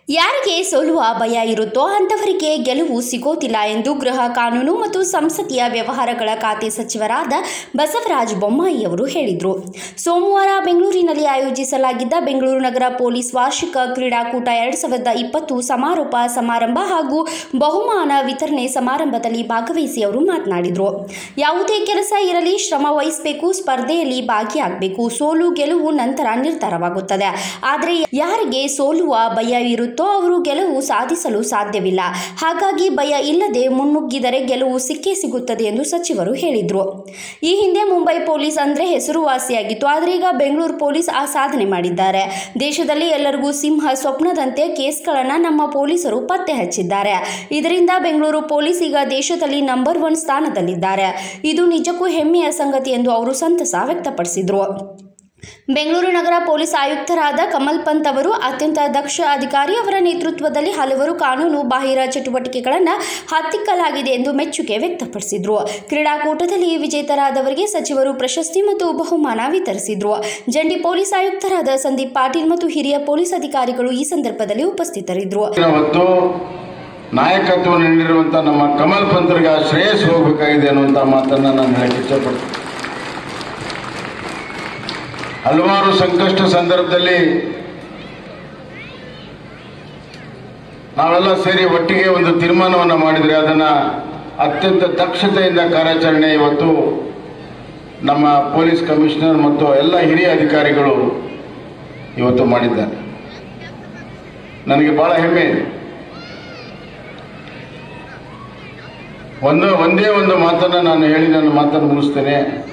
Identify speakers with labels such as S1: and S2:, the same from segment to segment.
S1: ಯಾರಿಗೆ ಸೋಲುವ ಭಯ ಇರುತ್ತೋ ಅಂಥವರಿಗೆ ಗೆಲುವು ಸಿಗೋದಿಲ್ಲ ಎಂದು ಗೃಹ ಕಾನೂನು ಮತ್ತು ಸಂಸದೀಯ ವ್ಯವಹಾರಗಳ ಖಾತೆ ಸಚಿವರಾದ ಬಸವರಾಜ ಬೊಮ್ಮಾಯಿ ಅವರು ಹೇಳಿದರು ಸೋಮವಾರ ಬೆಂಗಳೂರಿನಲ್ಲಿ ಆಯೋಜಿಸಲಾಗಿದ್ದ ಬೆಂಗಳೂರು ನಗರ ಪೊಲೀಸ್ ವಾರ್ಷಿಕ ಕ್ರೀಡಾಕೂಟ ಎರಡು ಸಾವಿರದ ಇಪ್ಪತ್ತು ಸಮಾರೋಪ ಸಮಾರಂಭ ಹಾಗೂ ಬಹುಮಾನ ವಿತರಣೆ ಸಮಾರಂಭದಲ್ಲಿ ಭಾಗವಹಿಸಿ ಅವರು ಮಾತನಾಡಿದರು ಯಾವುದೇ ಕೆಲಸ ಇರಲಿ ಶ್ರಮ ವಹಿಸಬೇಕು ಸ್ಪರ್ಧೆಯಲ್ಲಿ ಭಾಗಿಯಾಗಬೇಕು ಸೋಲು ಗೆಲುವು ನಂತರ ನಿರ್ಧಾರವಾಗುತ್ತದೆ ಆದರೆ ಯಾರಿಗೆ ಸೋಲುವ ಭಯ ಇರುತ್ತೋ ಅವರು ಗೆಲುವು ಸಾಧಿಸಲು ಸಾಧ್ಯವಿಲ್ಲ ಹಾಗಾಗಿ ಭಯ ಇಲ್ಲದೆ ಮುನ್ನುಗ್ಗಿದರೆ ಗೆಲುವು ಸಿಕ್ಕೇ ಸಿಗುತ್ತದೆ ಎಂದು ಸಚಿವರು ಹೇಳಿದರು ಈ ಹಿಂದೆ ಮುಂಬೈ ಪೊಲೀಸ್ ಅಂದರೆ ಹೆಸರುವಾಸಿಯಾಗಿತ್ತು ಆದರೆ ಈಗ ಬೆಂಗಳೂರು ಪೊಲೀಸ್ ಆ ಸಾಧನೆ ಮಾಡಿದ್ದಾರೆ ದೇಶದಲ್ಲಿ ಎಲ್ಲರಿಗೂ ಸಿಂಹ ಸ್ವಪ್ನದಂತೆ ಕೇಸ್ಗಳನ್ನು ನಮ್ಮ ಪೊಲೀಸರು ಪತ್ತೆ ಹಚ್ಚಿದ್ದಾರೆ ಇದರಿಂದ ಬೆಂಗಳೂರು ಪೊಲೀಸ್ ಈಗ ದೇಶದಲ್ಲಿ ನಂಬರ್ ಒನ್ ಸ್ಥಾನದಲ್ಲಿದ್ದಾರೆ ಇದು ನಿಜಕ್ಕೂ ಹೆಮ್ಮೆಯ ಸಂಗತಿ ಎಂದು ಅವರು ಸಂತಸ ವ್ಯಕ್ತಪಡಿಸಿದರು ಬೆಂಗಳೂರು ನಗರ ಪೊಲೀಸ್ ಆಯುಕ್ತರಾದ ಕಮಲ್ ಪಂತ್ ಅವರು ಅತ್ಯಂತ ದಕ್ಷ ಅಧಿಕಾರಿ ಅವರ ನೇತೃತ್ವದಲ್ಲಿ ಹಲವಾರು ಕಾನೂನು ಬಾಹಿರ ಚಟುವಟಿಕೆಗಳನ್ನು ಹತ್ತಿಕ್ಕಲಾಗಿದೆ ಎಂದು ಮೆಚ್ಚುಗೆ ವ್ಯಕ್ತಪಡಿಸಿದರು ಕ್ರೀಡಾಕೂಟದಲ್ಲಿ ವಿಜೇತರಾದವರಿಗೆ ಸಚಿವರು ಪ್ರಶಸ್ತಿ ಮತ್ತು ಬಹುಮಾನ ವಿತರಿಸಿದರು ಜಂಟಿ ಪೊಲೀಸ್ ಆಯುಕ್ತರಾದ ಸಂದೀಪ್ ಪಾಟೀಲ್ ಮತ್ತು ಹಿರಿಯ ಪೊಲೀಸ್ ಅಧಿಕಾರಿಗಳು ಈ ಸಂದರ್ಭದಲ್ಲಿ ಉಪಸ್ಥಿತರಿದ್ದರು
S2: ಇವತ್ತು ನಾಯಕತ್ವ ನೀಡಿರುವಂತ ನಮ್ಮ ಕಮಲ್ ಪಂತ್ರಿಗೆ ಆ ಶ್ರೇಯಸ್ ಹೋಗಬೇಕಾಗಿದೆ ಅನ್ನುವಂಥ ಮಾತನ್ನ ನಾನು ಹೇಳಕ್ಕೆ ಇಷ್ಟಪಡ್ತೀನಿ ಹಲವಾರು ಸಂಕಷ್ಟ ಸಂದರ್ಭದಲ್ಲಿ ನಾವೆಲ್ಲ ಸೇರಿ ಒಟ್ಟಿಗೆ ಒಂದು ತೀರ್ಮಾನವನ್ನು ಮಾಡಿದರೆ ಅದನ್ನ ಅತ್ಯಂತ ದಕ್ಷತೆಯಿಂದ ಕಾರ್ಯಾಚರಣೆ ಇವತ್ತು ನಮ್ಮ ಪೊಲೀಸ್ ಕಮಿಷನರ್ ಮತ್ತು ಎಲ್ಲ ಹಿರಿಯ ಅಧಿಕಾರಿಗಳು ಇವತ್ತು ಮಾಡಿದ್ದಾರೆ ನನಗೆ ಬಹಳ ಹೆಮ್ಮೆ ಇದೆ ಒಂದು ಒಂದೇ ಒಂದು ಮಾತನ್ನ ನಾನು ಹೇಳಿ ನನ್ನ ಮಾತನ್ನು ಮುಗಿಸ್ತೇನೆ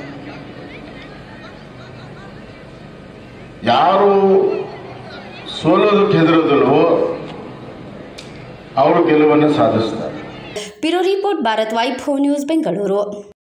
S2: ಯಾರು ಸೋಲೋದಕ್ಕೆ ಹೆದರೋದಿಲ್ವೋ ಅವರು ಗೆಲುವನ್ನು ಸಾಧಿಸ್ತಾರೆ
S1: bureau report Bharat Vaibhav news Bengaluru